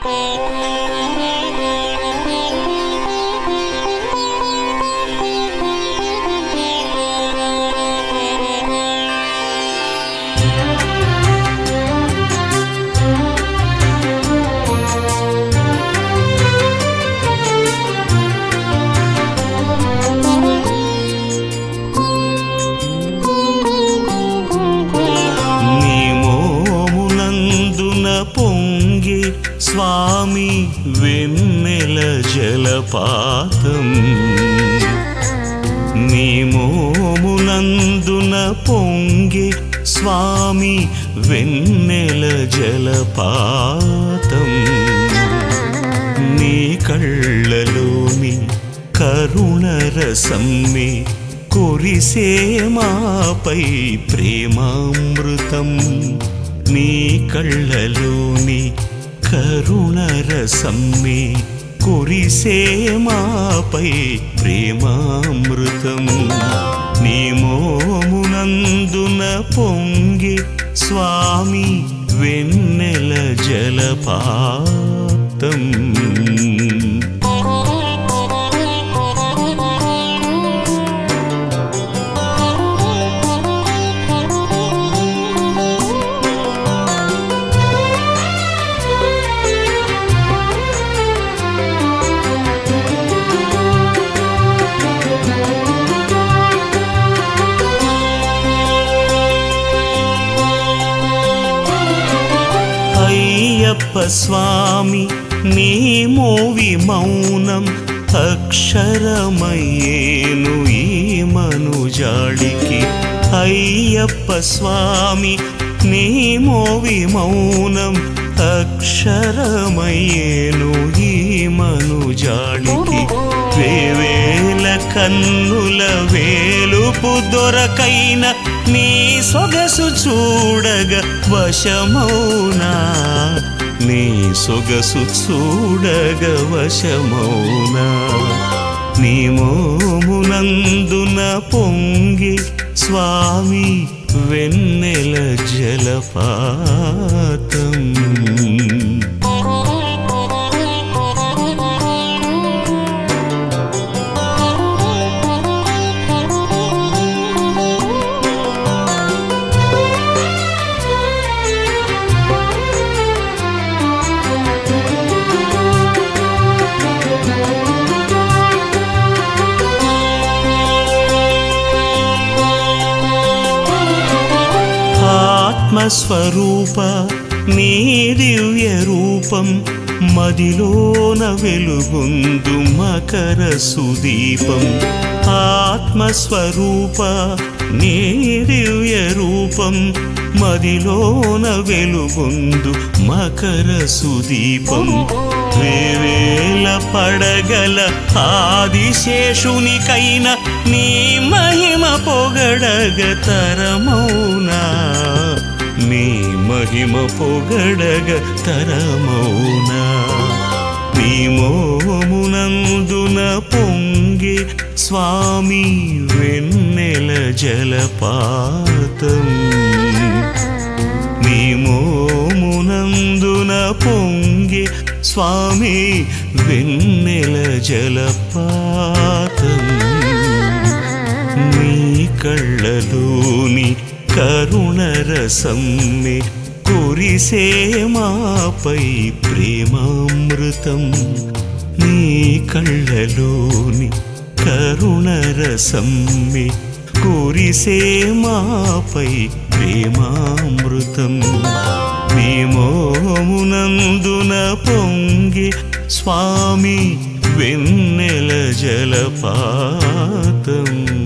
నీ మోమునందున పొంగి స్వామి వెన్నెల జలపాతం నీ మోమునందున పొంగి స్వామి వెన్నెల జలపాతం నీ కళ్ళలోని కరుణ రసమ్మి కురిసే మాపై ప్రేమామృతం నీ కళ్ళలోని కరుణ రసమ్మి కురిసే మాపై ప్రేమామృతం నీ మోమునందున పొంగి స్వామి వెన్నెల జలపాతం అయ్యప్ప స్వామి నీ మోవి మౌనం అక్షరమయ్యేను ఈ మనుజాడికి అయ్యప్ప స్వామి నీ మోవి మౌనం అక్షరమయ్యేను ఈ మనుజాడికి వేవేల కన్నుల వేలుపు దొరకైన నీ సొగసు చూడగ వశమౌనా నీ సొగసు చూడగ వశమౌనా నీ మోమునందున పొంగి స్వామి వెన్నెల జలపాతం ఆత్మస్వరూప నీ దివ్య రూపం మదిలోన వెలుగుందు మకర సుదీపం ఆత్మస్వరూప నీ దివ్య రూపం మదిలోన వెలుగుందు మకర సుదీపం వేవేల పడగల ఆదిశేషునికైన నీ మహిమ పొగడగ తరమౌనా నీ మహిమ పొగడగ తరమౌనా నీ మోమునందున పొంగి స్వామి వెన్నెల జలపాతం నీ మోమునందున పొంగి స్వామి వెన్నెల జలపాతం నీ కళ్ళలోని కరుణ రసమ్మి కురిసే మాపై ప్రేమామృతం నీ కళ్ళలోని కరుణ రసమ్మి కురిసే మాపై ప్రేమామృతం నీ మోమునందున పొంగి స్వామి వెన్నెల జలపాతం